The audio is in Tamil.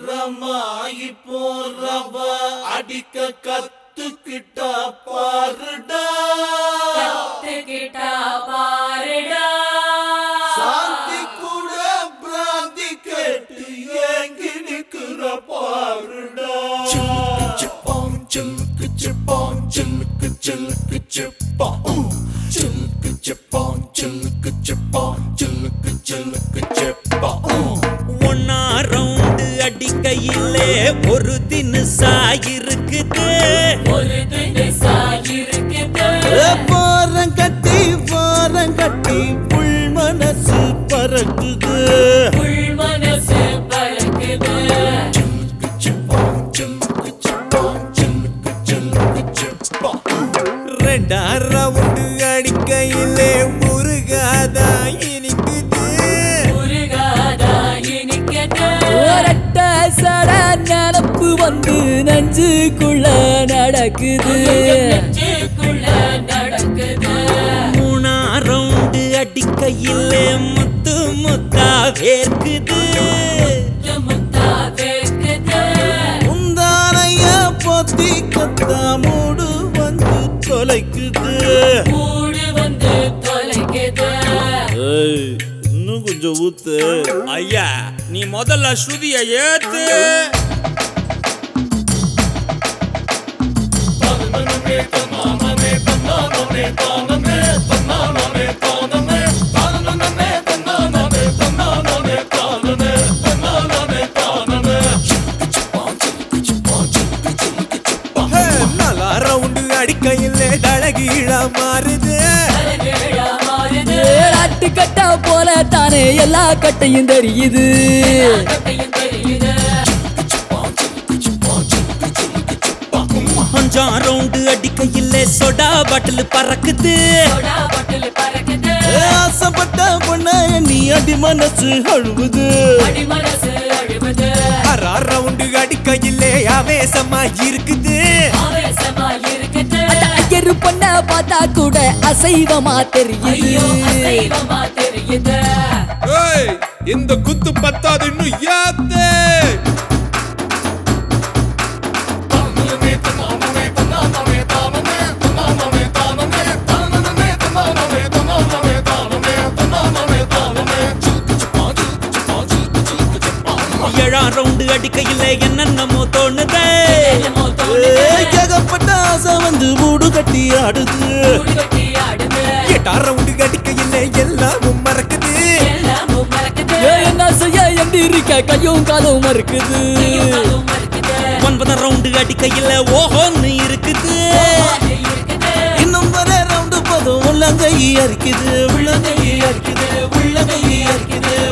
ரமாயி போறவ அடிக்க கத்துக்கிட்டா பாருடா கத்துக்கிட்டா பாருடா சாந்தி கூட பிராந்தி கேட்டு ஏங்கி நிக்கிற பாருடா சிப்பாங் சில்லுக்கு சிப்பாங் சில்லுக்கு சில்லுக்கு சிப்பா சில்லுக்கு சிப்பாங் சில்லுக்கு சிப்பாங் சில்லுக்கு சில்லுக்கு சிப்பா ஒன்னா ரவுண்டு அடிக்கையிலே ஒரு தினுசா இருக்குது ஒரு தினசா இருக்குது வாரம் கட்டி வாரம் கட்டி புல் மனசு பறக்குது உள் மனசு பறக்குது சில்லுக்கு சிப்பாங் சில்லுக்கு சிப்பாங் சில்லுக்கு சில்லுக்கு சிப்பா ரெண்டா ரவுண்டு அடிக்கையிலே முருகாதா இனிக்குது முருகாதா இனிக்குது ஒரட்ட சட நினப்பு வந்து நெஞ்சுக்குள்ள நடக்குது நெஞ்சுக்குள்ள நடக்குது மூணா ரவுண்டு அடிக்கையிலே முத்து முத்தா வேர்க்குது முத்தா வேர்க்குது முந்தானைய பொத்தி கத்தா மூடு வந்து தொலைக்குது கூடு வந்து தொலைக்குது இன்னும் கொஞ்சம் ஊத்து ஐயா நீ முதல்ல ஸ்ருதிய ஏத்து நல்லா ரவுண்டு அடிக்கையில் தழகீழா மாறுது அழகேழா மாறுது ஆட்டு கட்டா போல தானே எல்லா கட்டையும் தெரியுது கட்டையும் தெரியுது அஞ்சாம் ரவுண்டு அடிக்கையில் சொடா பாட்டில் பறக்குது சோடா பாட்டில் பறக்குது ஆசைப்பட்ட பொண்ண நீ அடி மனசு அழுவுது அடி மனசு அழுவது அரா ரவுண்டு அடிக்கையிலே ஆவேசமா இருக்குது ஆவேசமா இருக்குது ஐயரு பொண்ண பார்த்தா கூட அசைவமா தெரியுது ஐயோ அசைவமா தெரியுது ஏய் இந்த குத்து பத்தாது இன்னும் ஏத்து ஏழாம் ரவுண்டு அடிக்கையில் என்னென்னமோ தோணுதே என்னமோ தோணுது. ஏகப்பட்ட ஆசை வந்து மூடு கட்டி ஆடுது கூடு கட்டி ஆடுது எட்டாம் ரவுண்டு அடிக்கையில் எல்லாமும் மறக்குது எல்லாமும் மறக்குது ஏ, என்ன செய்ய எந்திரிக்க கையும் காலும் மறுக்குது கையும் காலும் மறக்குது ஒன்பதாம் ரவுண்டு அடிக்கையில் ஓஹோன்னு இருக்குது அது இருக்குது இன்னும் வர ரவுண்டு போதும் உள்ளங்கை அரிக்குது உள்ளங்கை அரிக்குது உள்ளங்கை அரிக்குது